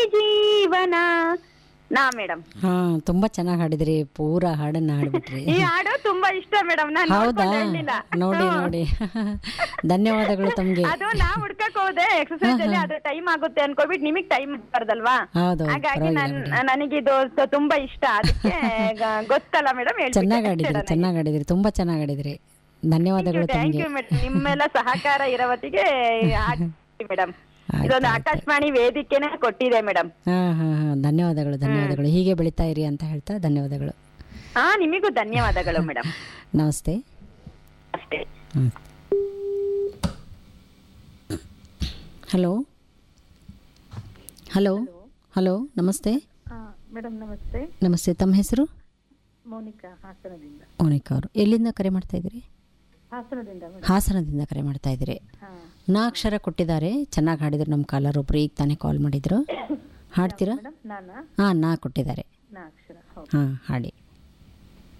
ಜೀವನ ನಾ ಮೇಡಮ್ ಹಾ ತುಂಬಾ ಚೆನ್ನಾಗಿ ಹಾಡಿದ್ರಿ ಪೂರಾ ಹಾಡನ್ನ ಹಾಡ್ಬಿಟ್ರಿ ಈ ಹಾಡು ತುಂಬಾ ಇಷ್ಟ ಮೇಡಮ್ ನಾನು ಹೌದಾ ನೋಡ್ಕೊಂಡು ಹೇಳಿಲ್ಲ. ನೋಡಿ ಹ್ಮ್. ನೋಡಿ ಧನ್ಯವಾದಗಳು ತಮ್ಗೆ ಅದು ನಾ ಹುಡ್ಕಕ್ ಹೋದೆ ಎಕ್ಸರ್ಸೈಸ್ ಅಲ್ಲಿ ಅದು ಟೈಮ್ ಆಗುತ್ತೆ ಅನ್ಕೊಬಿಟ್ಟು ನಿಮಗ್ ಟೈಮ್ ಬಾರ್ದಲ್ವಾ ಹೌದು ಹಾಗಾಗಿ ಪರವಾಗಿಲ್ಲ ನನ್ ನನಗಿದು ತ- ತುಂಬಾ ಇಷ್ಟ ಅದಕ್ಕೆ ಗ- ಗೊತ್ತಲ್ಲ ಮೇಡಮ್ ಚೆನ್ನಾಗಿ ಆಡಿದ್ರಿ ಚೆನ್ನಾಗಿ ಆಡಿದ್ರಿ ತುಂಬಾ ಚೆನ್ನಾಗಿ ಆಡಿದ್ರಿ ಧನ್ಯವಾದಗಳು ಥ್ಯಾಂಕ್ ತಮ್ಗೆ ಯು ಮೇಡಮ್ ನಿಮ್ಮೆಲ್ಲ ಸಹಕಾರ ಇರೋವತ್ತಿಗೆ ಮೇಡಮ್ ಆಯ್ತು, ಇದೊಂದು ಆಯ್ತು. ಆಕಾಶವಾಣಿ ವೇದಿಕೆನೆ ಕೊಟ್ಟಿದೆ ಮೇಡಮ್ ಹಾ ಹಾ ಹಾ ಧನ್ಯವಾದಗಳು ಧನ್ಯವಾದಗಳು ಹೀಗೆ ಬೆಳಿತಾ ಇರಿ ಅಂತ ಹೇಳ್ತಾ ಧನ್ಯವಾದಗಳು ಹಾ ನಿಮಿಗೂ ಧನ್ಯವಾದಗಳು ಮೇಡಮ್ ನಮಸ್ತೆ ಅಷ್ಟೇ ಹಲೋ ಹಲೋ ಹಲೋ ನಮಸ್ತೆ ಮೇಡಮ್ ನಮಸ್ತೆ ನಮಸ್ತೆ ತಮ್ಮ ಹೆಸರು ಮೌನಿಕಾ ಹಾಸನದಿಂದ ಮೋನಿಕಾ ಅವರು ಎಲ್ಲಿಂದ ಕರೆ ಮಾಡ್ತಾ ಇದ್ದೀರಿ ಹಾಸನದಿಂದ ಮೇಡಮ್ ಹಾಸನದಿಂದ ಕರೆ ಮಾಡ್ತಾ ಇದ್ದೀರಿ ಹಾಂ ನಾ ಅಕ್ಷರ ಕೊಟ್ಟಿದ್ದಾರೆ ಚೆನ್ನಾಗಿ ಹಾಡಿದ್ರು ನಮ್ಮ ಕಾಲರ್ ಒಬ್ರು ಈಗ ತಾನೇ ಕಾಲ್ ಮಾಡಿದ್ರು ಹಾಡ್ತೀರಾ ಮೇಡಮ್ ನಾನಾ ಹಾಂ ನಾ ಕೊಟ್ಟಿದ್ದಾರೆ ನಾ ಅಕ್ಷರ ಹೌದು ಹಾಂ ಹಾಡಿ